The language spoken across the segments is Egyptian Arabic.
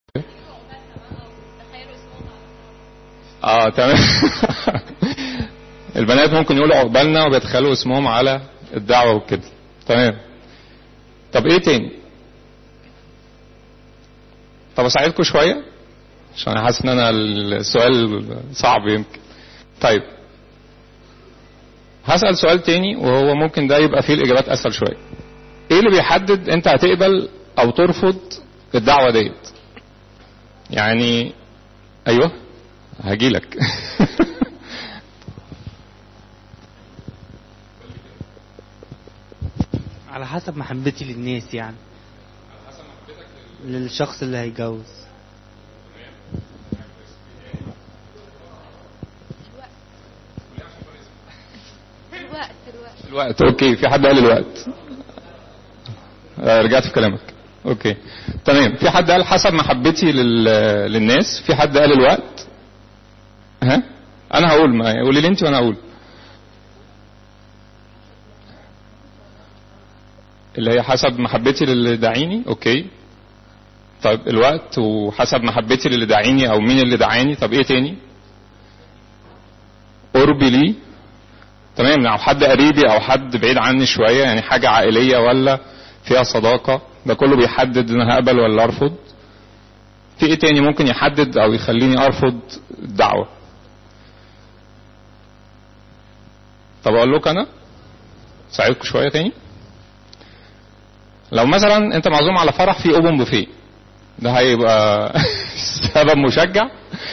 اه تمام البنات ممكن يقولوا عقبالنا وبيتخيلوا اسمهم على الدعوة وكده تمام طب ايه تاني طب اساعدكم شوية عشان انا حاسس ان انا السؤال صعب يمكن طيب هسأل سؤال تاني وهو ممكن ده يبقى فيه الاجابات اسهل شوية ايه اللي بيحدد انت هتقبل او ترفض الدعوة ديت يعني ايوه هجيلك على حسب محبتي للناس يعني للشخص اللي هيجوز الوقت الوقت الوقت اوكي في حد قال الوقت آه، رجعت في كلامك اوكي تمام في حد قال حسب محبتي لل... للناس في حد قال الوقت ها انا هقول ما قولي لي انت وانا هقول اللي هي حسب محبتي للي داعيني اوكي طيب الوقت وحسب محبتي للي داعيني او مين اللي دعاني طب ايه تاني قربي ليه تمام او حد قريبي او حد بعيد عني شويه يعني حاجه عائليه ولا فيها صداقه ده كله بيحدد ان انا هقبل ولا ارفض في ايه تاني ممكن يحدد او يخليني ارفض الدعوه طب اقول لك انا ساعدكم شويه تاني لو مثلا انت معزوم على فرح فيه اوبن بوفيه ده هيبقى سبب مشجع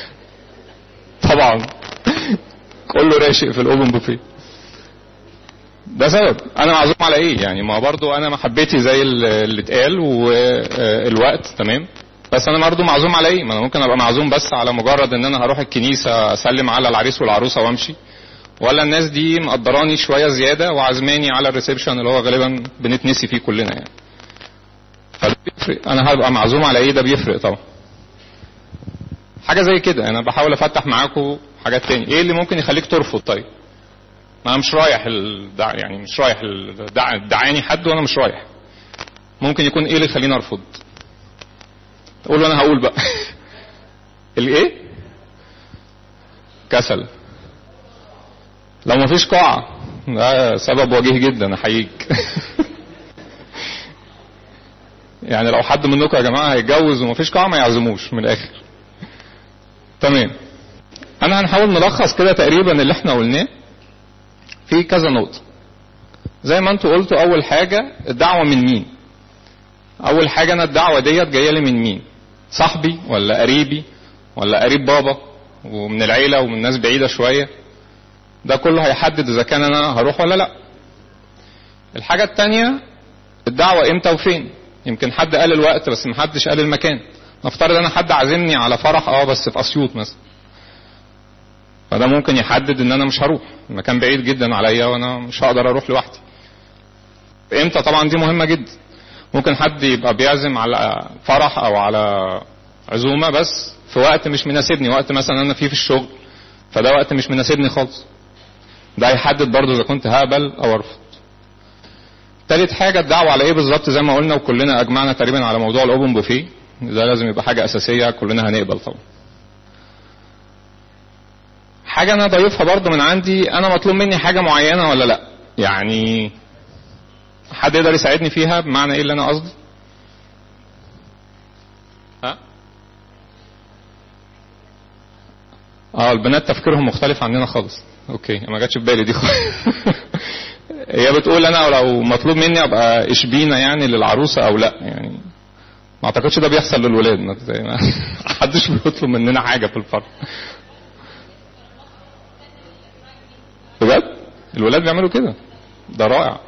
طبعا كله راشق في الاوبن بوفيه ده سبب انا معزوم على ايه يعني ما برضو انا محبتي زي اللي اتقال والوقت تمام بس انا برضو معزوم على ايه ما انا ممكن ابقى معزوم بس على مجرد ان انا هروح الكنيسه اسلم على العريس والعروسه وامشي ولا الناس دي مقدراني شويه زياده وعازماني على الريسبشن اللي هو غالبا بنتنسي فيه كلنا يعني فده بيفرق انا هبقى معزوم على ايه ده بيفرق طبعا حاجه زي كده انا بحاول افتح معاكم حاجات تاني ايه اللي ممكن يخليك ترفض طيب ما انا مش رايح الدع... يعني مش رايح الدع... دعاني حد وانا مش رايح ممكن يكون ايه اللي يخليني ارفض تقول انا هقول بقى الايه كسل لو مفيش قاعة ده سبب وجيه جدا احييك يعني لو حد منكم يا جماعة هيتجوز ومفيش قاعة ما يعزموش من الاخر تمام انا هنحاول نلخص كده تقريبا اللي احنا قلناه في كذا نقطة زي ما انتوا قلتوا اول حاجة الدعوة من مين اول حاجة انا الدعوة ديت جاية لي من مين صاحبي ولا قريبي ولا قريب بابا ومن العيلة ومن ناس بعيدة شوية ده كله هيحدد اذا كان انا هروح ولا لا الحاجة التانية الدعوة امتى وفين يمكن حد قال الوقت بس محدش قال المكان نفترض انا حد عازمني على فرح اه بس في اسيوط مثلا فده ممكن يحدد ان انا مش هروح المكان بعيد جدا عليا وانا مش هقدر اروح لوحدي امتى طبعا دي مهمة جدا ممكن حد يبقى بيعزم على فرح او على عزومة بس في وقت مش مناسبني وقت مثلا انا فيه في الشغل فده وقت مش مناسبني خالص ده هيحدد برضه اذا كنت هقبل او ارفض تالت حاجة الدعوة على ايه بالظبط زي ما قلنا وكلنا اجمعنا تقريبا على موضوع الاوبن بوفيه ده لازم يبقى حاجة اساسية كلنا هنقبل طبعا حاجة انا ضايفها برضه من عندي انا مطلوب مني حاجة معينة ولا لا يعني حد يقدر يساعدني فيها بمعنى ايه اللي انا قصدي ها اه البنات تفكيرهم مختلف عننا خالص اوكي ما جاتش في بالي دي خالص هي بتقول انا لو مطلوب مني ابقى اشبينا يعني للعروسه او لا يعني ما اعتقدش ده بيحصل للولاد ما ما حدش بيطلب مننا حاجه في الفرح بجد الولاد بيعملوا كده ده رائع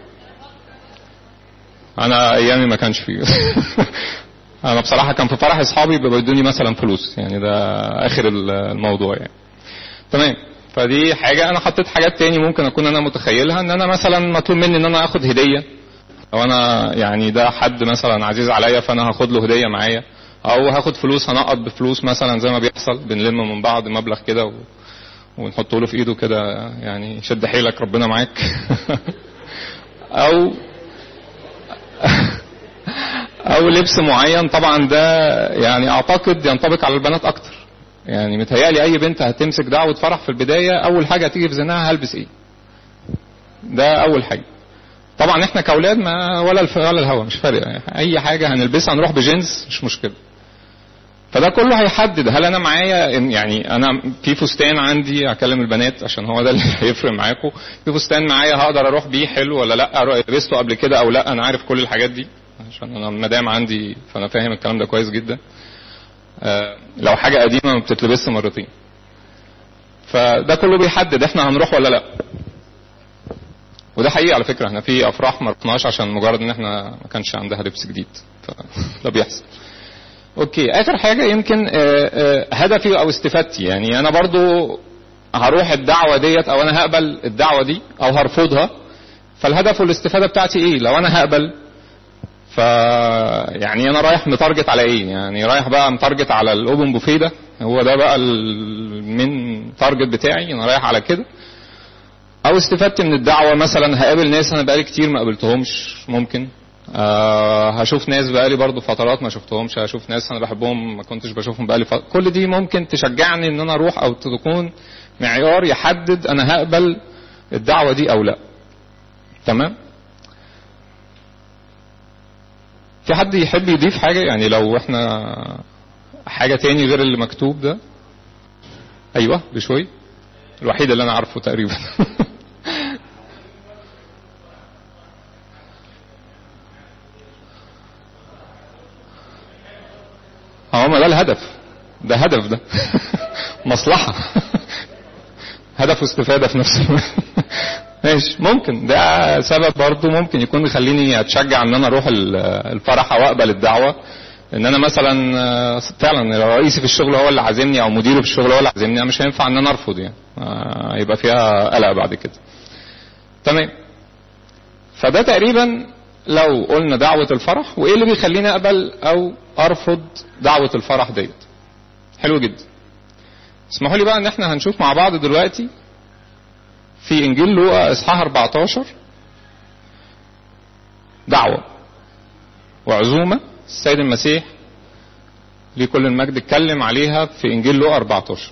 انا ايامي ما كانش فيه انا بصراحه كان في فرح اصحابي بيدوني مثلا فلوس يعني ده اخر الموضوع يعني تمام فدي حاجه انا حطيت حاجات تاني ممكن اكون انا متخيلها ان انا مثلا مطلوب مني ان انا اخد هديه او انا يعني ده حد مثلا عزيز عليا فانا هاخد له هديه معايا او هاخد فلوس هنقط بفلوس مثلا زي ما بيحصل بنلم من بعض مبلغ كده و... ونحطه له في ايده كده يعني شد حيلك ربنا معاك او او لبس معين طبعا ده يعني اعتقد ينطبق على البنات اكتر يعني متهيألي اي بنت هتمسك دعوة فرح في البداية اول حاجة هتيجي في ذهنها هلبس ايه ده اول حاجة طبعا احنا كاولاد ما ولا الف... ولا الهوا مش فارق يعني اي حاجة هنلبسها نروح بجينز مش مشكلة فده كله هيحدد هل انا معايا إن- يعني انا في فستان عندي اكلم البنات عشان هو ده اللي هيفرق معاكم في فستان معايا هقدر اروح بيه حلو ولا لا أروح- لبسته قبل كده او لا انا عارف كل الحاجات دي عشان انا مدام عندي فانا فاهم الكلام ده كويس جدا آه، لو حاجه قديمه ما بتتلبسش مرتين فده كله بيحدد احنا هنروح ولا لا وده حقيقي على فكره احنا في افراح ما رحناش عشان مجرد ان احنا ما كانش عندها لبس جديد فده بيحصل اوكي اخر حاجه يمكن آه، آه، هدفي او استفادتي يعني انا برضو هروح الدعوه ديت او انا هقبل الدعوه دي او هرفضها فالهدف والاستفاده بتاعتي ايه لو انا هقبل ف يعني انا رايح متارجت على ايه يعني رايح بقى متارجت على الاوبن بوفيه ده هو ده بقى المين تارجت بتاعي انا رايح على كده او استفدت من الدعوه مثلا هقابل ناس انا بقالي كتير ما قابلتهمش ممكن آه هشوف ناس بقالي برضو فترات ما شفتهمش هشوف ناس انا بحبهم ما كنتش بشوفهم بقالي فترة. كل دي ممكن تشجعني ان انا اروح او تكون معيار يحدد انا هقبل الدعوه دي او لا تمام في حد يحب يضيف حاجه يعني لو احنا حاجه تاني غير اللي مكتوب ده ايوه بشوي الوحيد اللي انا عارفه تقريبا هو ما ده الهدف ده هدف ده مصلحة هدف واستفادة في نفس الوقت ماشي ممكن ده سبب برضه ممكن يكون يخليني اتشجع ان انا اروح ال- الفرح او اقبل الدعوة ان انا مثلا آه، فعلا لو رئيسي في الشغل هو اللي عازمني او مديري في الشغل هو اللي عازمني أنا مش هينفع ان انا ارفض يعني آه، يبقى فيها قلق بعد كده تمام فده تقريبا لو قلنا دعوة الفرح وايه اللي بيخليني اقبل او ارفض دعوة الفرح ديت حلو جدا اسمحوا لي بقى ان احنا هنشوف مع بعض دلوقتي في انجيل لوقا اصحاح 14 دعوة وعزومة السيد المسيح ليه كل المجد اتكلم عليها في انجيل لوقا 14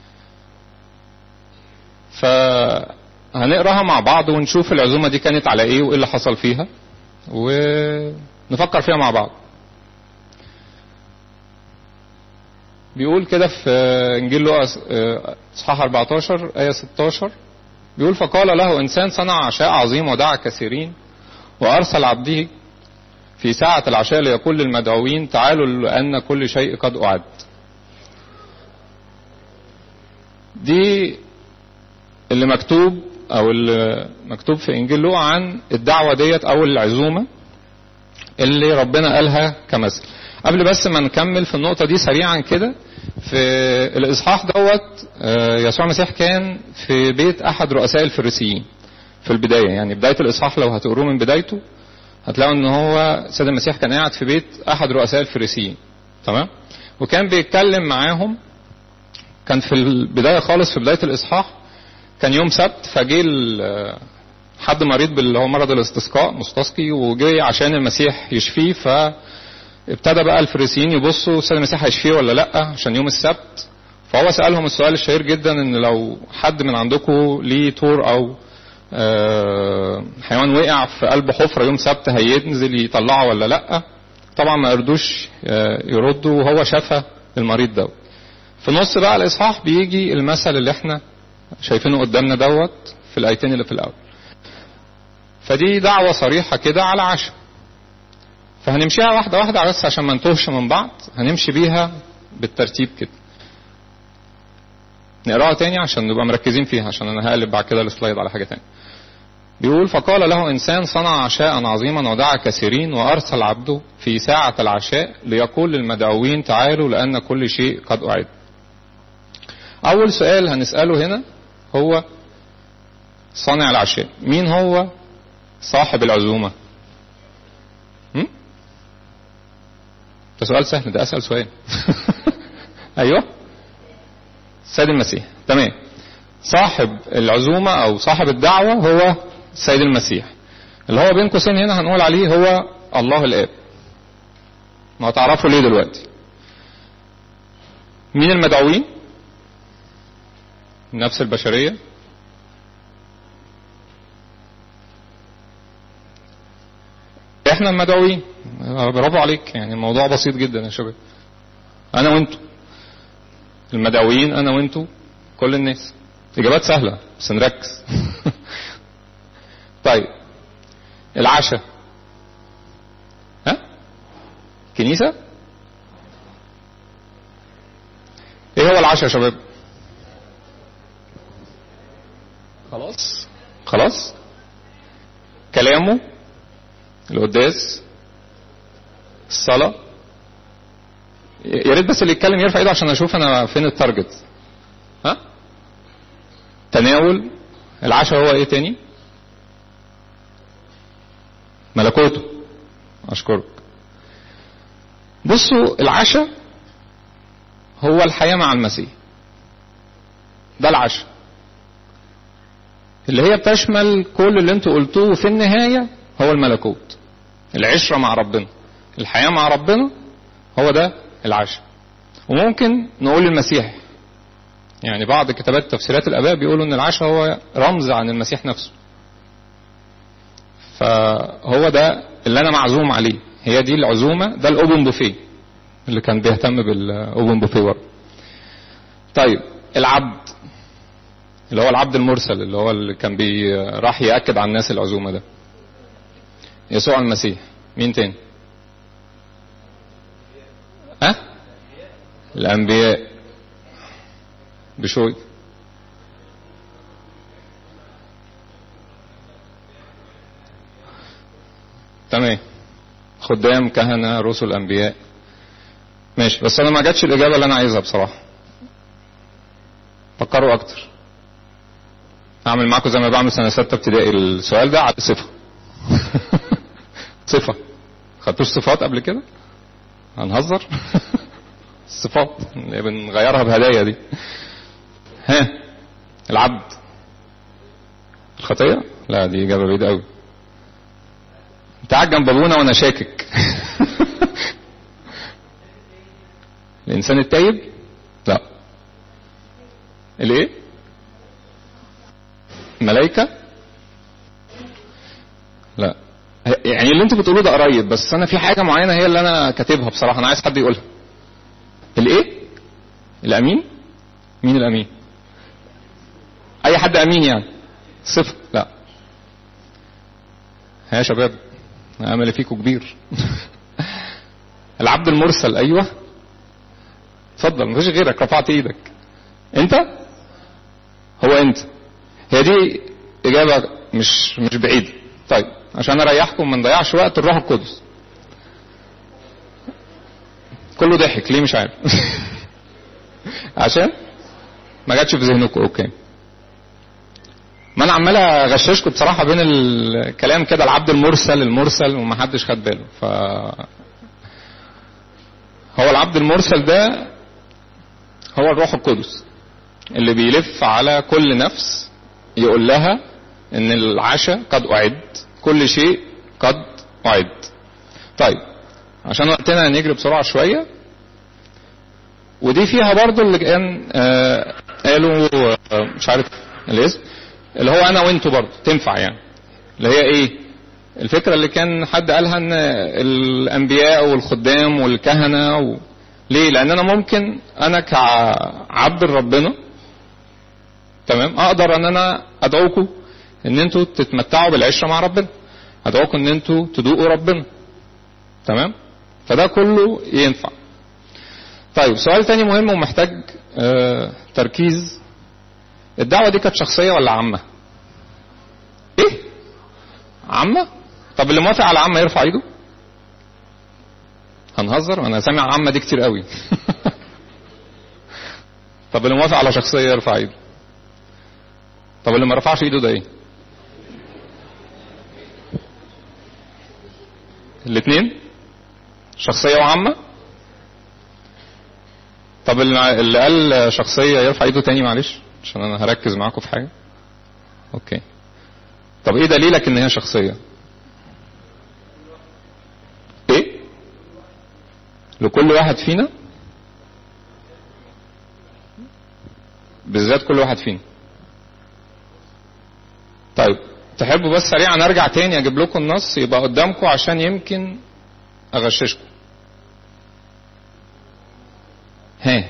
فهنقراها مع بعض ونشوف العزومة دي كانت على ايه وايه اللي حصل فيها ونفكر فيها مع بعض بيقول كده في انجيل لوقا اصحاح 14 ايه 16 بيقول فقال له انسان صنع عشاء عظيم ودعا كثيرين وارسل عبده في ساعة العشاء ليقول للمدعوين تعالوا لأن كل شيء قد أعد دي اللي مكتوب أو اللي مكتوب في إنجيل لوقا عن الدعوة ديت أو العزومة اللي ربنا قالها كمثل قبل بس ما نكمل في النقطة دي سريعا كده في الإصحاح دوت آه، يسوع المسيح كان في بيت أحد رؤساء الفريسيين في البداية يعني بداية الإصحاح لو هتقروه من بدايته هتلاقوا ان هو سيد المسيح كان قاعد في بيت احد رؤساء الفريسيين تمام وكان بيتكلم معاهم كان في البدايه خالص في بدايه الاصحاح كان يوم سبت فجه ال- حد مريض باللي هو مرض الاستسقاء مستسقي وجه عشان المسيح يشفيه فابتدى بقى الفريسيين يبصوا السيد المسيح هيشفيه ولا لا عشان يوم السبت فهو سالهم السؤال الشهير جدا ان لو حد من عندكم ليه تور او آه، حيوان وقع في قلب حفرة يوم سبت هينزل يطلعه ولا لا طبعا ما قردوش آه، يردوا وهو شفى المريض دوت في نص بقى الاصحاح بيجي المثل اللي احنا شايفينه قدامنا دوت في الايتين اللي في الاول فدي دعوة صريحة كده على عشاء فهنمشيها واحدة واحدة بس عشان ما نتوهش من بعض هنمشي بيها بالترتيب كده نقراها تاني عشان نبقى مركزين فيها عشان انا هقلب بعد كده السلايد على حاجة تانية بيقول فقال له إنسان صنع عشاء عظيما ودعا كثيرين وأرسل عبده في ساعة العشاء ليقول للمدعوين تعالوا لأن كل شيء قد أعد أول سؤال هنسأله هنا هو صانع العشاء مين هو صاحب العزومة هم؟ ده سؤال سهل ده أسأل سؤال أيوه السيد المسيح تمام صاحب العزومة أو صاحب الدعوة هو السيد المسيح اللي هو بين قوسين هنا هنقول عليه هو الله الآب ما هتعرفوا ليه دلوقتي مين المدعوين النفس البشرية احنا المدعوين برافو عليك يعني الموضوع بسيط جدا يا شباب انا وانتو المدعوين انا وانتو كل الناس اجابات سهلة بس نركز طيب العشاء ها كنيسة ايه هو العشاء يا شباب خلاص خلاص كلامه القداس الصلاة يا ريت بس اللي يتكلم يرفع ايده عشان اشوف انا فين التارجت ها تناول العشاء هو ايه تاني ملكوته اشكرك بصوا العشاء هو الحياة مع المسيح ده العشاء اللي هي بتشمل كل اللي انتوا قلتوه وفي النهاية هو الملكوت العشرة مع ربنا الحياة مع ربنا هو ده العشاء وممكن نقول المسيح يعني بعض كتابات تفسيرات الآباء بيقولوا ان العشاء هو رمز عن المسيح نفسه فهو ده اللي انا معزوم عليه هي دي العزومة ده الاوبن بوفيه اللي كان بيهتم بالاوبن بوفيه ورا طيب العبد اللي هو العبد المرسل اللي هو اللي كان بي راح ياكد على الناس العزومه ده يسوع المسيح مين تاني ها أه؟ الانبياء بشوي تمام خدام كهنة رسل أنبياء ماشي بس أنا ما جاتش الإجابة اللي أنا عايزها بصراحة فكروا أكتر أعمل معاكم زي ما بعمل سنة ستة ابتدائي السؤال ده على صفة صفة خدتوش صفات قبل كده هنهزر الصفات اللي بنغيرها بهدايا دي ها العبد الخطية لا دي إجابة بعيدة قوي انت قاعد جنب ابونا وانا شاكك الانسان التايب لا الايه ملائكة لا يعني اللي انتوا بتقولوه ده قريب بس انا في حاجة معينة هي اللي انا كاتبها بصراحة انا عايز حد يقولها الايه الامين مين الامين اي حد امين يعني صفر لا ها يا شباب امل فيكم كبير العبد المرسل ايوه اتفضل مفيش غيرك رفعت ايدك انت هو انت هي دي اجابه مش مش بعيده طيب عشان اريحكم ما نضيعش وقت الروح القدس كله ضحك ليه مش عارف عشان ما جاتش في ذهنكم اوكي ما انا عمال اغششكم بصراحه بين الكلام كده العبد المرسل المرسل ومحدش خد باله ف هو العبد المرسل ده هو الروح القدس اللي بيلف على كل نفس يقول لها ان العشاء قد اعد كل شيء قد اعد طيب عشان وقتنا نجري بسرعه شويه ودي فيها برضو اللي كان آه قالوا آه مش عارف الاسم اللي هو انا وانتوا برضه تنفع يعني اللي هي ايه الفكره اللي كان حد قالها ان الانبياء والخدام والكهنه و... ليه لان انا ممكن انا كعبد ربنا تمام اقدر ان انا ادعوكم ان انتوا تتمتعوا بالعشره مع ربنا ادعوكم ان انتوا تدوقوا ربنا تمام فده كله ينفع طيب سؤال تاني مهم ومحتاج آه تركيز الدعوة دي كانت شخصية ولا عامة؟ ايه؟ عامة؟ طب اللي موافق على عامة يرفع ايده؟ هنهزر؟ انا سامع عامة دي كتير قوي. طب اللي موافق على شخصية يرفع ايده. طب اللي ما رفعش ايده ده ايه؟ الاثنين؟ شخصية وعامة؟ طب اللي قال شخصية يرفع ايده تاني معلش؟ عشان انا هركز معاكم في حاجه اوكي طب ايه دليلك ان هي شخصيه ايه لكل واحد فينا بالذات كل واحد فينا طيب تحبوا بس سريعا ارجع تاني اجيب لكم النص يبقى قدامكم عشان يمكن اغششكم ها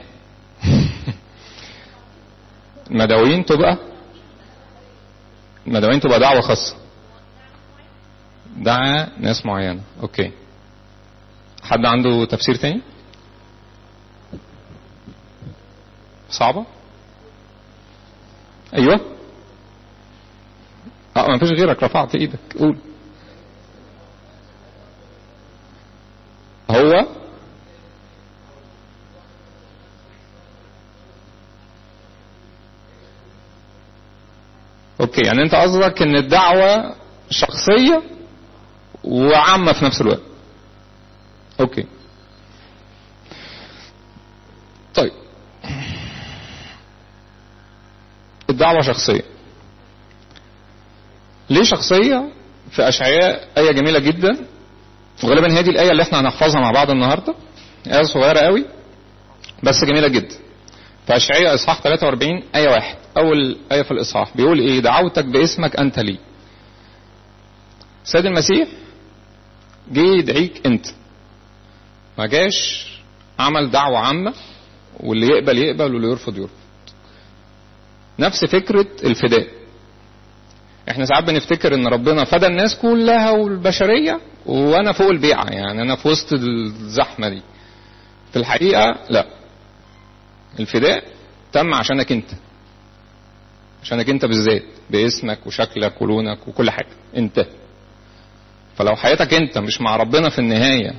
المدعوين تبقى المدعوين تبقى دعوة خاصة دعا ناس معينة اوكي حد عنده تفسير تاني صعبة ايوه اه ما فيش غيرك رفعت ايدك قول هو اوكي يعني انت قصدك ان الدعوة شخصية وعامة في نفس الوقت اوكي طيب الدعوة شخصية ليه شخصية في أشعياء آية جميلة جدا وغالبا هي دي الآية اللي احنا هنحفظها مع بعض النهاردة آية صغيرة قوي بس جميلة جدا في أشعياء إصحاح 43 آية واحد أول آية في الإصحاح بيقول إيه دعوتك باسمك أنت لي سيد المسيح جه يدعيك أنت ما جاش عمل دعوة عامة واللي يقبل يقبل واللي يرفض يرفض نفس فكرة الفداء احنا ساعات بنفتكر ان ربنا فدى الناس كلها والبشرية وانا فوق البيعة يعني انا في وسط الزحمة دي في الحقيقة لا الفداء تم عشانك انت عشانك انت بالذات باسمك وشكلك ولونك وكل حاجة انت فلو حياتك انت مش مع ربنا في النهاية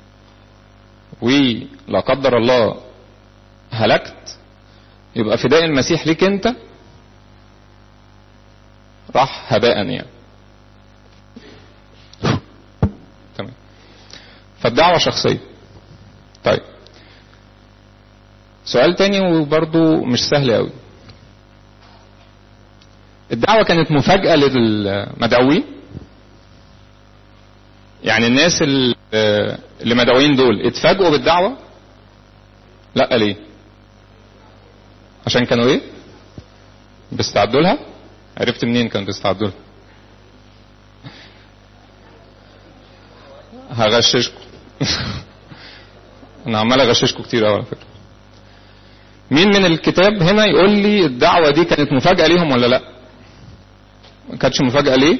ولا قدر الله هلكت يبقى فداء المسيح ليك انت راح هباء يعني تمام فالدعوة شخصية طيب سؤال تاني وبرضو مش سهل قوي الدعوة كانت مفاجأة للمدعوين يعني الناس اللي مدعوين دول اتفاجئوا بالدعوة لا ليه عشان كانوا ايه بيستعدوا لها عرفت منين كانوا بيستعدوا لها هغششكم انا عمال اغششكم كتير قوي على فكره مين من الكتاب هنا يقول لي الدعوه دي كانت مفاجاه ليهم ولا لا ما كانتش مفاجاه ليه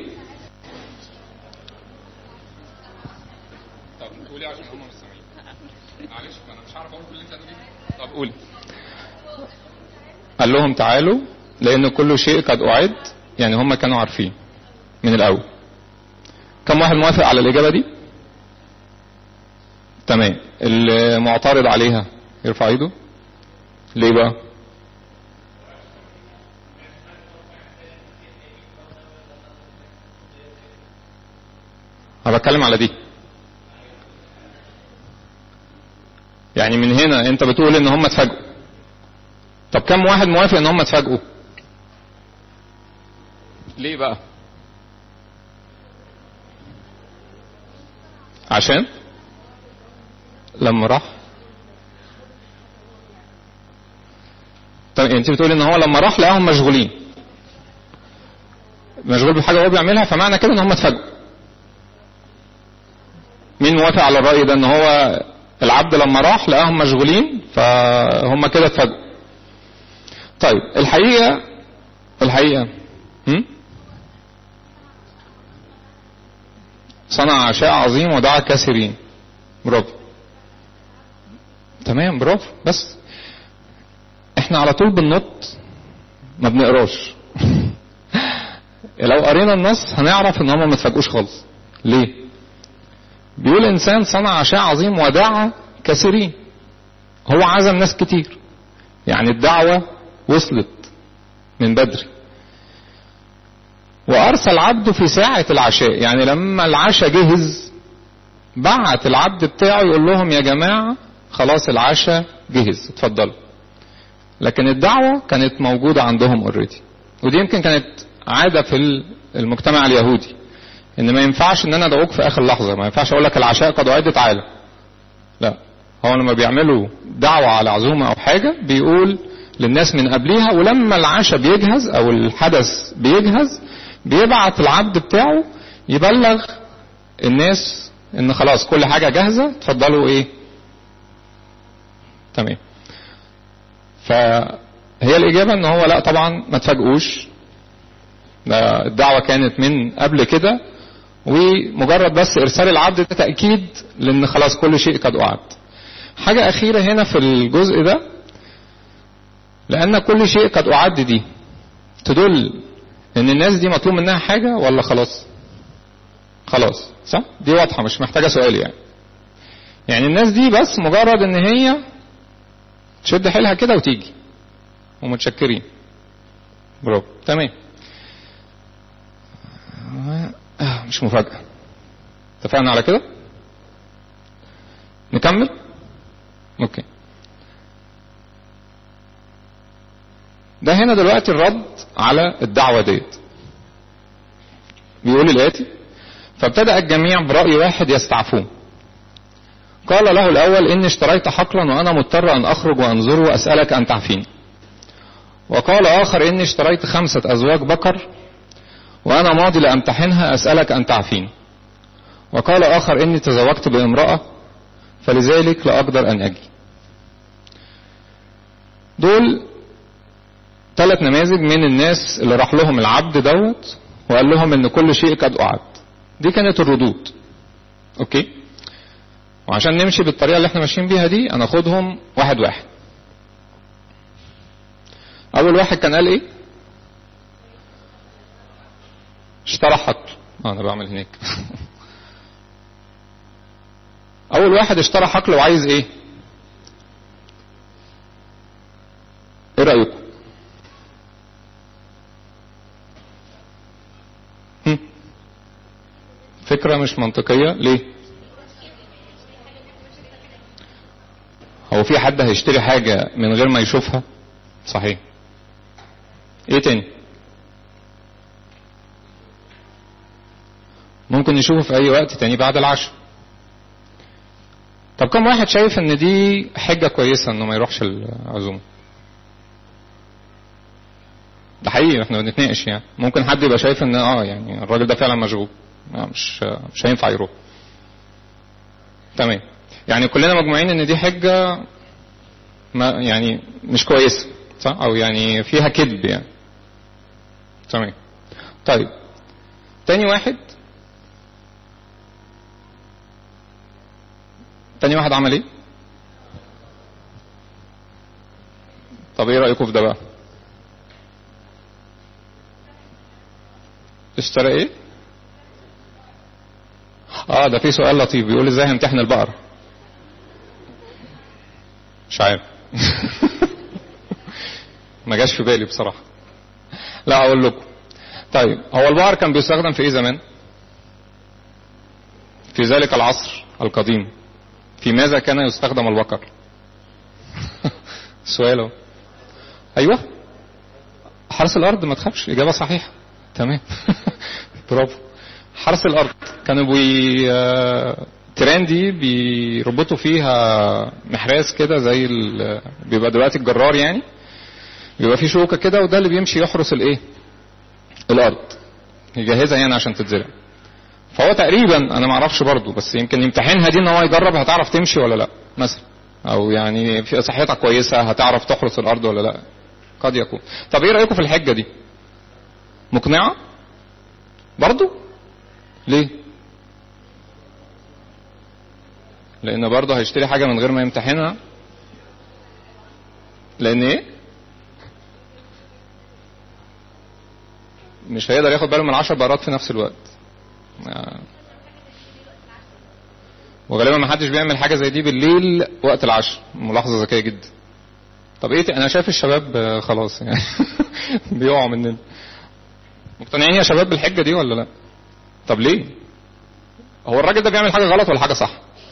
طب قولي عشان هم مش سامعين معلش انا مش عارف اقول كل اللي انت هتقوليه طب قولي قال لهم تعالوا لان كل شيء قد اعد يعني هم كانوا عارفين من الاول كم واحد موافق على الاجابه دي تمام المعترض عليها يرفع ايده ليه بقى انا بتكلم على دي يعني من هنا انت بتقول ان هم اتفاجئوا طب كم واحد موافق ان هم اتفاجئوا ليه بقى عشان لما راح طب انت بتقولي ان هو لما راح لقاهم مشغولين مشغول بحاجه هو بيعملها فمعنى كده ان هم اتفاجئوا مين موافق على الراي ده ان هو العبد لما راح لقاهم مشغولين فهم كده اتفاجئوا طيب الحقيقه الحقيقه هم؟ صنع عشاء عظيم ودعا كثيرين برافو تمام برافو بس احنا على طول بننط ما بنقراش لو قرينا النص هنعرف ان هم ما اتفاجئوش خالص ليه بيقول انسان صنع عشاء عظيم ودعا كثيرين هو عزم ناس كتير يعني الدعوة وصلت من بدري وارسل عبده في ساعة العشاء يعني لما العشاء جهز بعت العبد بتاعه يقول لهم يا جماعة خلاص العشاء جهز اتفضلوا لكن الدعوة كانت موجودة عندهم اوريدي ودي يمكن كانت عادة في المجتمع اليهودي ان ما ينفعش ان انا ادعوك في اخر لحظة ما ينفعش اقول لك العشاء قد اعد تعالى لا هو لما بيعملوا دعوة على عزومة أو حاجة بيقول للناس من قبليها ولما العشاء بيجهز أو الحدث بيجهز بيبعت العبد بتاعه يبلغ الناس إن خلاص كل حاجة جاهزة اتفضلوا إيه تمام فهي الإجابة إن هو لا طبعا ما تفاجئوش ده الدعوة كانت من قبل كده ومجرد بس إرسال العبد ده تأكيد لأن خلاص كل شيء قد أعد حاجة أخيرة هنا في الجزء ده لأن كل شيء قد أعد دي تدل إن الناس دي مطلوب منها حاجة ولا خلاص خلاص صح دي واضحة مش محتاجة سؤال يعني يعني الناس دي بس مجرد إن هي تشد حيلها كده وتيجي ومتشكرين برافو تمام آه، مش مفاجأة اتفقنا على كده نكمل اوكي ده هنا دلوقتي الرد على الدعوة ديت بيقول الآتي فابتدأ الجميع برأي واحد يستعفون قال له الأول إني اشتريت حقلا وأنا مضطر أن أخرج وأنظر وأسألك أن تعفيني وقال آخر إني اشتريت خمسة أزواج بقر وأنا ماضي لأمتحنها أسألك أن تعفيني وقال آخر إني تزوجت بامرأة فلذلك لا أقدر أن أجي دول ثلاث نماذج من الناس اللي راح لهم العبد دوت وقال لهم ان كل شيء قد أعد دي كانت الردود اوكي وعشان نمشي بالطريقة اللي احنا ماشيين بيها دي انا اخدهم واحد واحد اول واحد كان قال ايه اشترى حقل اه انا بعمل هناك اول واحد اشترى حقل وعايز ايه ايه رأيكم هم؟ فكرة مش منطقية ليه هو في حد هيشتري حاجة من غير ما يشوفها صحيح ايه تاني ممكن يشوفه في اي وقت تاني بعد العشاء طب كم واحد شايف ان دي حجة كويسة انه ما يروحش العزومة ده حقيقي احنا بنتناقش يعني ممكن حد يبقى شايف ان اه يعني الراجل ده فعلا مشغول آه مش مش هينفع يروح تمام يعني كلنا مجموعين ان دي حجة ما يعني مش كويسة صح او يعني فيها كذب يعني تمام طيب تاني واحد تاني واحد عمل ايه طب ايه رأيكم في ده بقى اشترى ايه اه ده في سؤال لطيف بيقول ازاي همتحن البقرة مش عارف ما جاش في بالي بصراحة لا اقول لكم طيب هو البقر كان بيستخدم في ايه زمان في ذلك العصر القديم في ماذا كان يستخدم البقر سؤال اهو ايوه حرس الارض ما تخافش اجابه صحيحه تمام برافو حرس الارض كانوا بي تران دي بيربطوا فيها محراس كده زي ال... بيبقى دلوقتي الجرار يعني بيبقى فيه شوكه كده وده اللي بيمشي يحرس الايه الارض يجهزها يعني عشان تتزرع فهو تقريبا انا ما اعرفش برضه بس يمكن يمتحنها دي ان هو يجرب هتعرف تمشي ولا لا مثلا او يعني في صحتها كويسه هتعرف تحرس الارض ولا لا قد يكون طب ايه رايكم في الحجه دي مقنعه برضه ليه لان برضه هيشتري حاجه من غير ما يمتحنها لان ايه مش هيقدر ياخد باله من العشر بقرات في نفس الوقت آه. وغالبا ما حدش بيعمل حاجه زي دي بالليل وقت العشاء ملاحظه ذكيه جدا طب ايه انا شايف الشباب آه خلاص يعني بيقعوا مننا مقتنعين يا شباب بالحجه دي ولا لا طب ليه هو الراجل ده بيعمل حاجه غلط ولا حاجه صح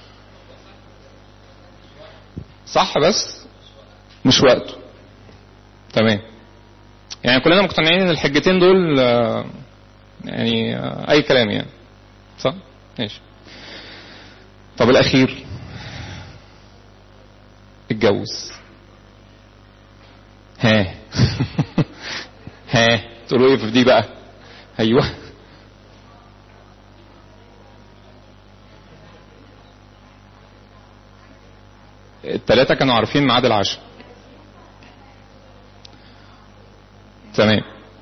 صح بس مش وقته تمام يعني كلنا مقتنعين ان الحجتين دول آه يعني آه اي كلام يعني صح ماشي طب الاخير اتجوز ها ها تقولوا ايه في دي بقى ايوه التلاتة كانوا عارفين ميعاد العشاء تمام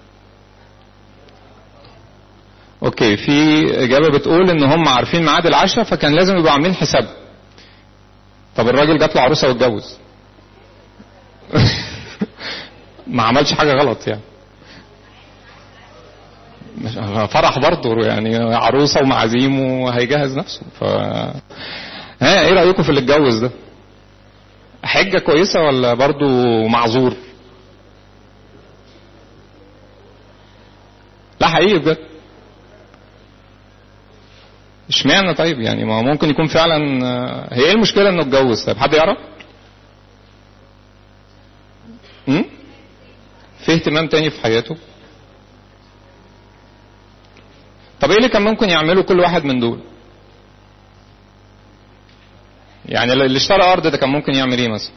اوكي في اجابه بتقول ان هم عارفين ميعاد العشاء فكان لازم يبقوا عاملين حساب طب الراجل جات له عروسه واتجوز ما عملش حاجه غلط يعني مش فرح برضه يعني عروسه ومعازيم وهيجهز نفسه ف ها ايه رايكم في اللي اتجوز ده حجه كويسه ولا برضه معذور لا حقيقي بجد اشمعنى طيب يعني ما هو ممكن يكون فعلا آه، هي ايه المشكله انه اتجوز طيب حد يعرف امم في اهتمام تاني في حياته طب ايه اللي كان ممكن يعمله كل واحد من دول يعني اللي اشترى ارض ده كان ممكن يعمل ايه مثلا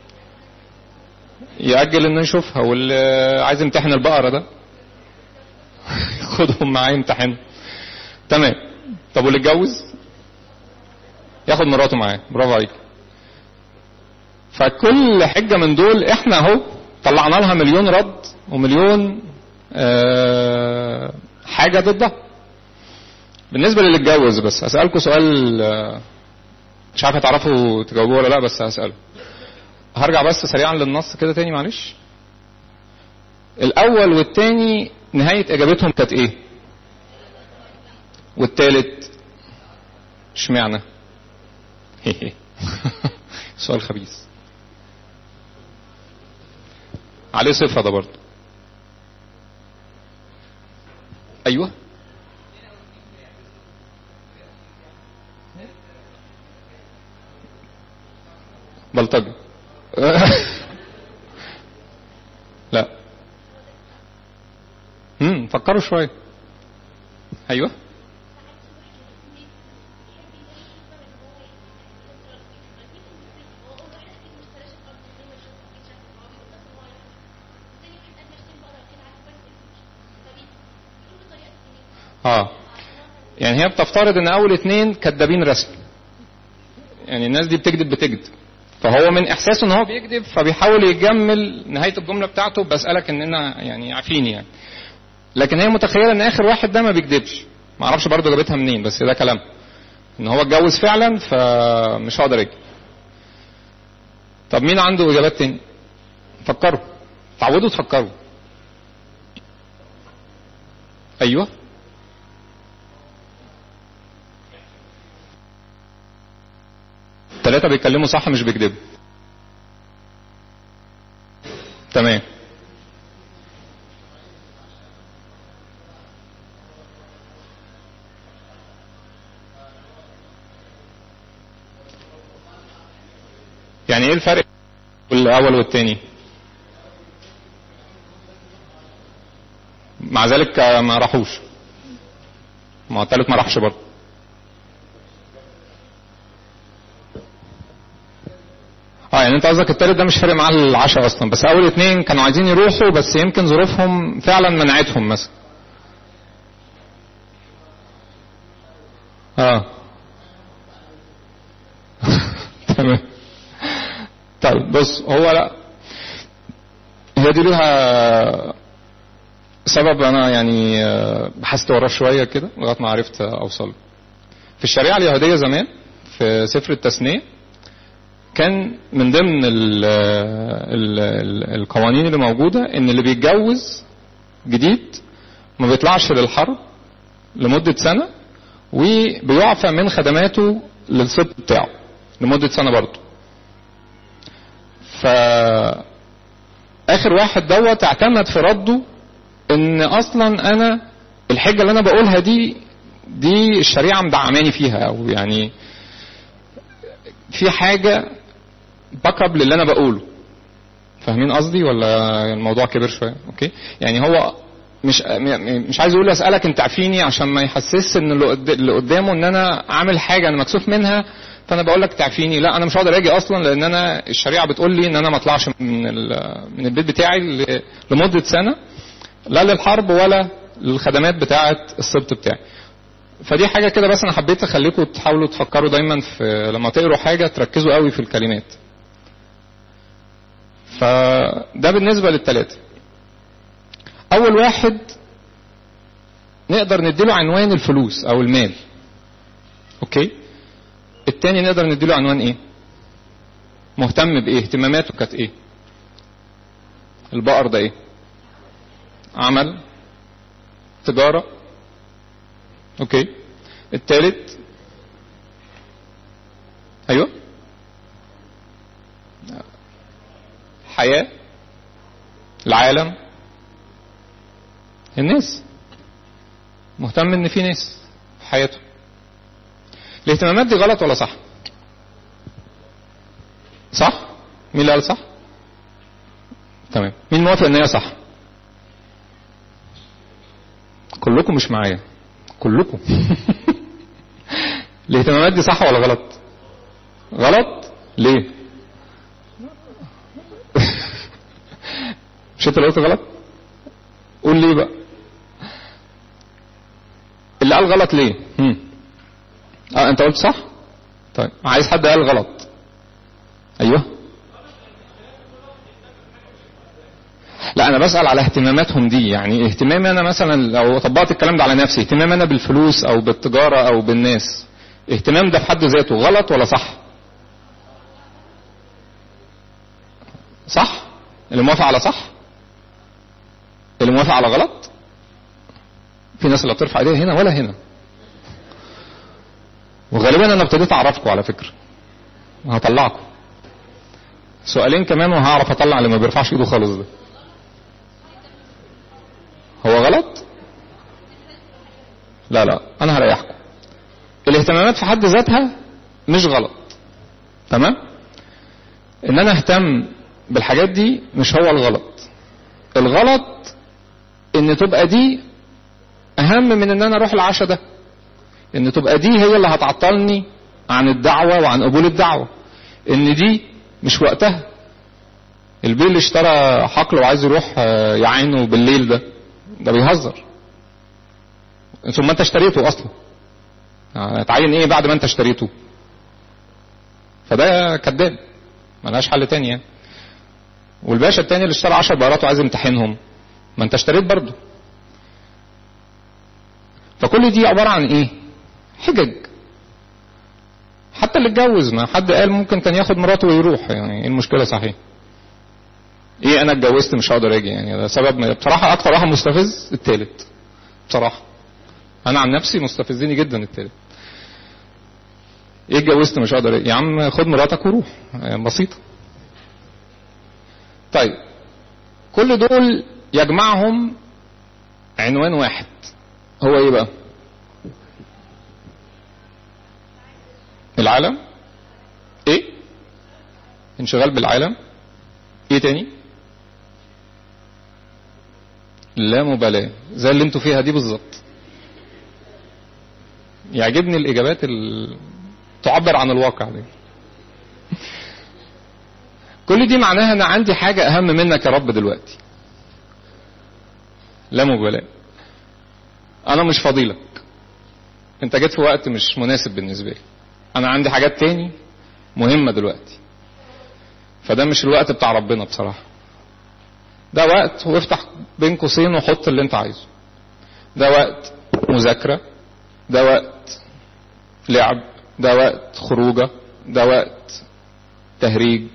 يأجل انه يشوفها واللي عايز يمتحن البقرة ده خدهم معاه يمتحنوا تمام طب واللي اتجوز ياخد مراته معاه برافو عليك فكل حجة من دول احنا اهو طلعنا لها مليون رد ومليون آه حاجة ضدها بالنسبة للي اتجوز بس اسألكم سؤال آه، مش عارف هتعرفوا تجاوبوه ولا لا بس هسأله هرجع بس سريعا للنص كده تاني معلش الاول والتاني نهاية اجابتهم كانت ايه والتالت اشمعنى سؤال خبيث عليه صفة ده برضه ايوه بلطجي لا امم فكروا شويه ايوه اه يعني هي بتفترض ان اول اتنين كدابين رسم يعني الناس دي بتكذب بتكذب فهو من احساسه ان هو بيكذب فبيحاول يجمل نهايه الجمله بتاعته بسالك اننا يعني عارفين يعني لكن هي متخيله ان اخر واحد ده ما بيكذبش ما اعرفش برضه جابتها منين بس ده كلام ان هو اتجوز فعلا فمش هقدر اجي طب مين عنده اجابات تاني فكروا تعودوا تفكروا ايوه ثلاثة بيتكلموا صح مش بيكذبوا تمام يعني ايه الفرق بين الاول والتاني مع ذلك ما راحوش ما هو التالت ما راحش برضه اه يعني انت قصدك التالت ده مش فارق معاه العشاء اصلا بس اول اتنين كانوا عايزين يروحوا بس يمكن ظروفهم فعلا منعتهم مثلا اه تمام طيب بص هو لا هي دي ليها سبب انا يعني آه، بحثت وراه شويه كده لغايه ما عرفت اوصل له. في الشريعه اليهوديه زمان في سفر التثنيه كان من ضمن ال ال ال القوانين اللي موجوده ان اللي بيتجوز جديد ما بيطلعش للحرب لمده سنه وبيعفى من خدماته للسبط بتاعه لمده سنه برضه. ف اخر واحد دوت اعتمد في رده ان اصلا انا الحجه اللي انا بقولها دي دي الشريعه مدعماني فيها او يعني في حاجه باك اب للي انا بقوله فاهمين قصدي ولا الموضوع كبر شويه اوكي يعني هو مش م- مش عايز اقول اسالك انت عارفيني عشان ما يحسسش ان اللي قد- اللي قدامه ان انا عامل حاجه انا مكسوف منها فانا بقول لك تعفيني لا انا مش هقدر اجي اصلا لان انا الشريعه بتقول لي ان انا ما اطلعش من ال- من البيت بتاعي ل- لمده سنه لا للحرب ولا للخدمات بتاعه السبط بتاعي فدي حاجه كده بس انا حبيت اخليكم تحاولوا تفكروا دايما في لما تقروا حاجه تركزوا قوي في الكلمات فده بالنسبه للثلاثه اول واحد نقدر نديله عنوان الفلوس او المال اوكي التاني نقدر نديله عنوان ايه مهتم بايه اهتماماته كانت ايه البقر ده ايه عمل تجارة اوكي التالت ايوه حياة العالم الناس مهتم ان في ناس في حياته الاهتمامات دي غلط ولا صح صح مين اللي قال صح تمام مين موافق ان هي صح كلكم مش معايا كلكم الاهتمامات دي صح ولا غلط غلط ليه مش انت اللي قلت غلط قول ليه بقى اللي قال غلط ليه هم. اه انت قلت صح طيب عايز حد قال غلط ايوه لا انا بسال على اهتماماتهم دي يعني اهتمامي انا مثلا لو طبقت الكلام ده على نفسي اهتمام انا بالفلوس او بالتجاره او بالناس اهتمام ده في حد ذاته غلط ولا صح صح اللي موافق على صح اللي موافق على غلط في ناس اللي بترفع ايديها هنا ولا هنا وغالبا انا ابتديت اعرفكم على فكره هطلعكم سؤالين كمان وهعرف اطلع اللي ما بيرفعش ايده خالص ده هو غلط لا لا انا هريحكم الاهتمامات في حد ذاتها مش غلط تمام ان انا اهتم بالحاجات دي مش هو الغلط الغلط ان تبقى دي اهم من ان انا اروح العشاء ده ان تبقى دي هي اللي هتعطلني عن الدعوة وعن قبول الدعوة ان دي مش وقتها البيه اللي اشترى حقل وعايز يروح آه، يعينه بالليل ده ده بيهزر ثم انت اشتريته اصلا يعني هتعين ايه بعد ما انت اشتريته فده كذاب ملهاش حل تاني يعني والباشا التاني اللي اشترى 10 بقرات وعايز يمتحنهم ما انت اشتريت برضه فكل دي عبارة عن ايه حجج حتى اللي اتجوز ما حد قال ممكن كان ياخد مراته ويروح يعني ايه المشكلة صحيح ايه انا اتجوزت مش هقدر اجي يعني ده سبب بصراحة اكتر واحد مستفز التالت بصراحة انا عن نفسي مستفزني جدا التالت ايه اتجوزت مش هقدر اجي يا عم خد مراتك وروح يعني بسيطة طيب كل دول يجمعهم عنوان واحد هو ايه بقى العالم ايه انشغال بالعالم ايه تاني لا مبالاة زي اللي انتوا فيها دي بالظبط يعجبني الاجابات اللي تعبر عن الواقع دي كل دي معناها ان عندي حاجة اهم منك يا رب دلوقتي لا مبالاة انا مش فضيلك انت جيت في وقت مش مناسب بالنسبة لي انا عندي حاجات تاني مهمة دلوقتي فده مش الوقت بتاع ربنا بصراحة ده وقت وافتح بين قوسين وحط اللي انت عايزه ده وقت مذاكرة ده وقت لعب ده وقت خروجة ده وقت تهريج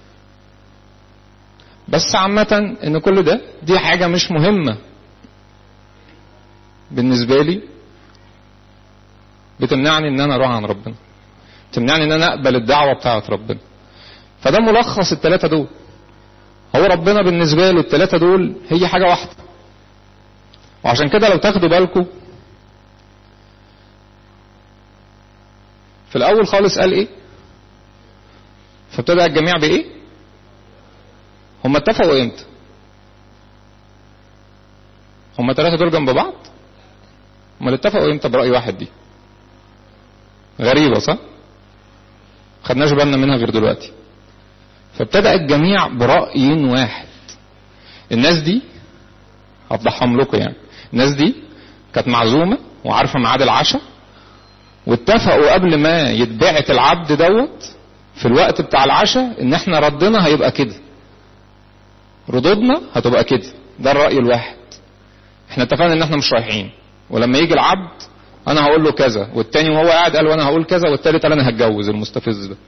بس عامة ان كل ده دي حاجة مش مهمة بالنسبة لي بتمنعني ان انا اروح عن ربنا تمنعني ان انا اقبل الدعوة بتاعت ربنا فده ملخص الثلاثة دول هو ربنا بالنسبة له الثلاثة دول هي حاجة واحدة وعشان كده لو تاخدوا بالكم في الاول خالص قال ايه فابتدأ الجميع بايه هم اتفقوا امتى هم الثلاثة دول جنب بعض هم اتفقوا امتى برأي واحد دي غريبة صح خدناش بالنا منها غير دلوقتي فابتدأ الجميع برأي واحد الناس دي هفضحهم لكم يعني الناس دي كانت معزومة وعارفة ميعاد العشاء واتفقوا قبل ما يتبعت العبد دوت في الوقت بتاع العشاء ان احنا ردنا هيبقى كده ردودنا هتبقى كده ده الرأي الواحد احنا اتفقنا ان احنا مش رايحين ولما يجي العبد انا هقول له كذا والتاني وهو قاعد قال وانا هقول كذا والتالت قال انا هتجوز المستفز ده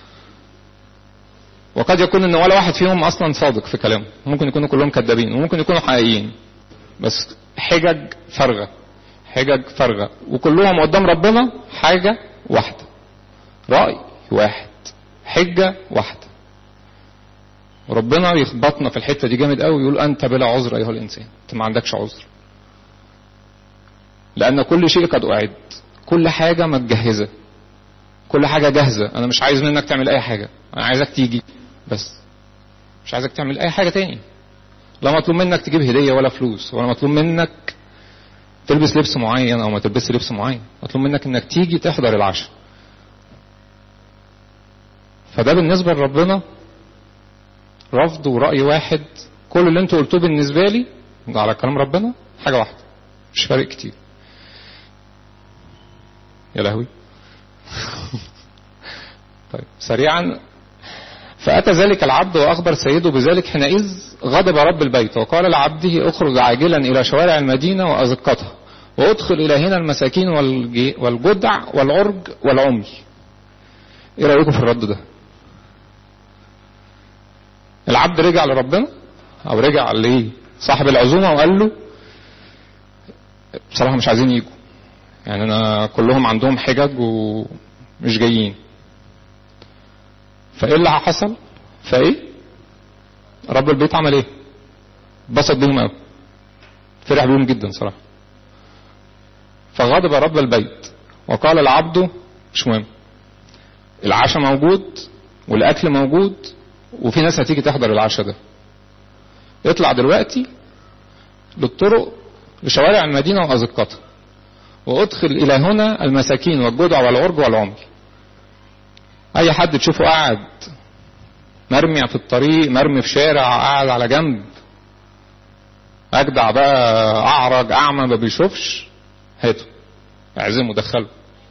وقد يكون ان ولا واحد فيهم اصلا صادق في كلامه ممكن يكونوا كلهم كذابين وممكن يكونوا حقيقيين بس حجج فارغه حجج فارغه وكلهم قدام ربنا حاجه واحده راي واحد حجه واحده وربنا يخبطنا في الحته دي جامد قوي يقول انت بلا عذر ايها الانسان انت ما عندكش عذر لان كل شيء قد اعد كل حاجه متجهزه كل حاجه جاهزه انا مش عايز منك تعمل اي حاجه انا عايزك تيجي بس مش عايزك تعمل اي حاجه تاني لا مطلوب منك تجيب هديه ولا فلوس ولا مطلوب منك تلبس لبس معين او ما تلبسش لبس معين مطلوب منك انك تيجي تحضر العشاء فده بالنسبه لربنا رفض ورأي واحد كل اللي انتوا قلتوه بالنسبة لي ده على كلام ربنا حاجة واحدة مش فارق كتير يا لهوي طيب سريعا فأتى ذلك العبد وأخبر سيده بذلك حينئذ غضب رب البيت وقال لعبده اخرج عاجلا إلى شوارع المدينة وأزقتها وادخل إلى هنا المساكين والج- والجدع والعرج والعمي ايه رأيكم في الرد ده العبد رجع لربنا او رجع لصاحب العزومه وقال له بصراحه مش عايزين يجوا يعني انا كلهم عندهم حجج ومش جايين فايه اللي حصل فايه رب البيت عمل ايه اتبسط بيهم قوي فرح بيهم جدا صراحه فغضب رب البيت وقال العبد مش مهم العشاء موجود والاكل موجود وفي ناس هتيجي تحضر العشاء ده اطلع دلوقتي للطرق لشوارع المدينة وأزقتها وادخل إلى هنا المساكين والجدع والعرج والعمي أي حد تشوفه قاعد مرمي في الطريق مرمي في شارع قاعد على جنب أجدع بقى أعرج أعمى ما بيشوفش هاته اعزمه دخله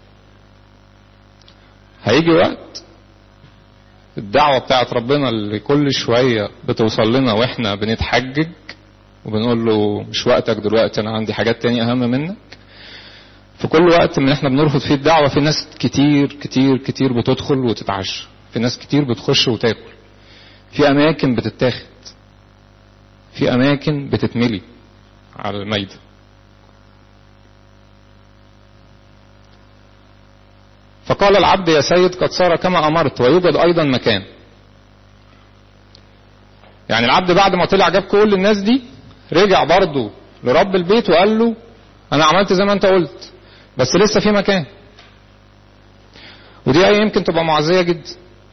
هيجي وقت الدعوة بتاعت ربنا اللي كل شوية بتوصل لنا واحنا بنتحجج وبنقول له مش وقتك دلوقتي انا عندي حاجات تانية اهم منك في كل وقت من احنا بنرفض فيه الدعوة في ناس كتير كتير كتير بتدخل وتتعشى في ناس كتير بتخش وتاكل في اماكن بتتاخد في اماكن بتتملي على الميدة فقال العبد يا سيد قد صار كما امرت ويوجد ايضا مكان يعني العبد بعد ما طلع جاب كل الناس دي رجع برضه لرب البيت وقال له انا عملت زي ما انت قلت بس لسه في مكان ودي آية يمكن تبقى معزية جدا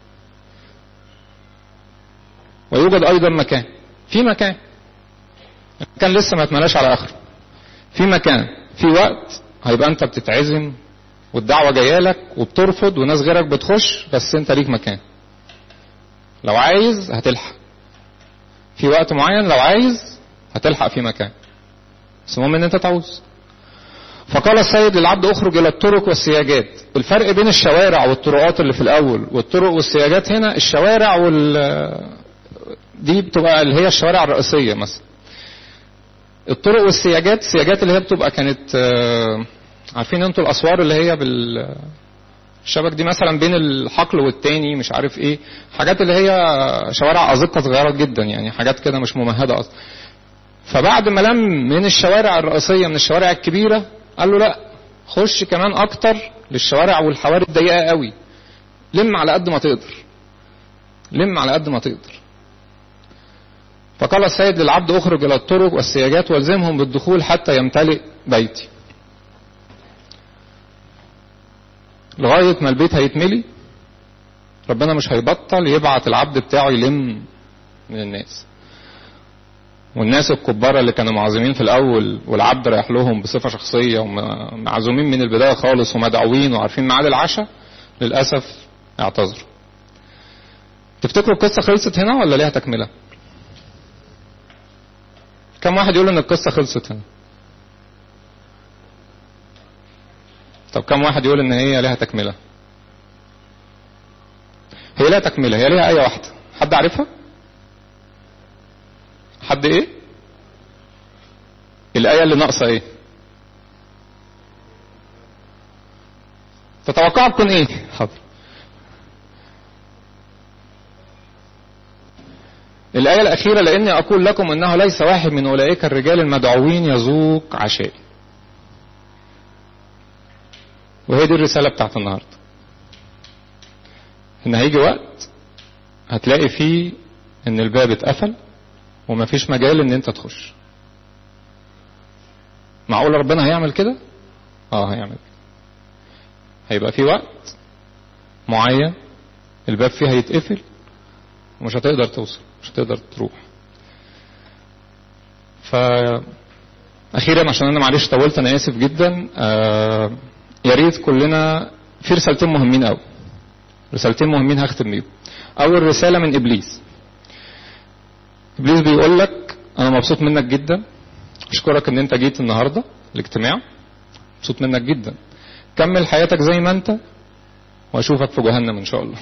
ويوجد ايضا مكان في مكان المكان لسه ما اتملاش على اخره في مكان في وقت هيبقى انت بتتعزم والدعوة جاية لك وبترفض وناس غيرك بتخش بس انت ليك مكان لو عايز هتلحق في وقت معين لو عايز هتلحق في مكان بس المهم ان انت تعوز فقال السيد للعبد اخرج الى الطرق والسياجات الفرق بين الشوارع والطرقات اللي في الاول والطرق والسياجات هنا الشوارع وال دي بتبقى اللي هي الشوارع الرئيسية مثلا الطرق والسياجات السياجات اللي هي بتبقى كانت آه، عارفين انتوا الاسوار اللي هي بال الشبك دي مثلا بين الحقل والتاني مش عارف ايه حاجات اللي هي شوارع ازقه صغيره جدا يعني حاجات كده مش ممهده اصلا فبعد ما لم من الشوارع الرئيسيه من الشوارع الكبيره قال له لا خش كمان اكتر للشوارع والحواري الضيقه قوي لم على قد ما تقدر لم على قد ما تقدر فقال السيد للعبد اخرج الى الطرق والسياجات والزمهم بالدخول حتى يمتلئ بيتي لغاية ما البيت هيتملي ربنا مش هيبطل يبعت العبد بتاعه يلم من الناس والناس الكبار اللي كانوا معزومين في الأول والعبد رايح لهم بصفة شخصية ومعزومين من البداية خالص ومدعوين وعارفين ميعاد العشاء للأسف اعتذروا تفتكروا القصة خلصت هنا ولا ليها تكملة كم واحد يقول ان القصة خلصت هنا طب كم واحد يقول ان هي ليها تكملة هي ليها تكملة هي ليها آية واحدة حد عارفها حد ايه الآية اللي ناقصة ايه تتوقعوا تكون ايه حاضر الآية الأخيرة لأني أقول لكم أنه ليس واحد من أولئك الرجال المدعوين يذوق عشائي وهي دي الرسالة بتاعت النهاردة إن هيجي وقت هتلاقي فيه إن الباب اتقفل ومفيش مجال إن أنت تخش معقول ربنا هيعمل كده؟ اه هيعمل كده هيبقى في وقت معين الباب فيه هيتقفل ومش هتقدر توصل مش هتقدر تروح ف اخيرا عشان انا معلش طولت انا اسف جدا آه يا ريت كلنا في رسالتين مهمين قوي رسالتين مهمين هختم بيهم اول رساله من ابليس ابليس بيقول لك انا مبسوط منك جدا اشكرك ان انت جيت النهارده الاجتماع مبسوط منك جدا كمل حياتك زي ما انت واشوفك في جهنم ان شاء الله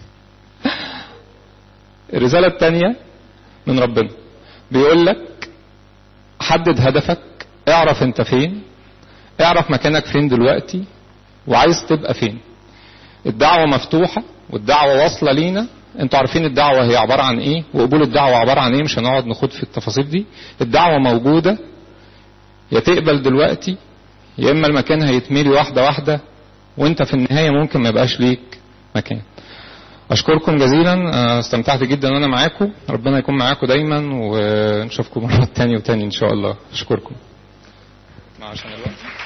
الرسالة الثانية من ربنا بيقول لك حدد هدفك اعرف انت فين اعرف مكانك فين دلوقتي وعايز تبقى فين الدعوة مفتوحة والدعوة واصلة لينا انتوا عارفين الدعوة هي عبارة عن ايه وقبول الدعوة عبارة عن ايه مش هنقعد نخوض في التفاصيل دي الدعوة موجودة يا تقبل دلوقتي يا اما المكان هيتملي واحدة واحدة وانت في النهاية ممكن ما يبقاش ليك مكان اشكركم جزيلا استمتعت جدا وانا معاكم ربنا يكون معاكم دايما ونشوفكم مرة تاني وتاني ان شاء الله اشكركم عشان الوقت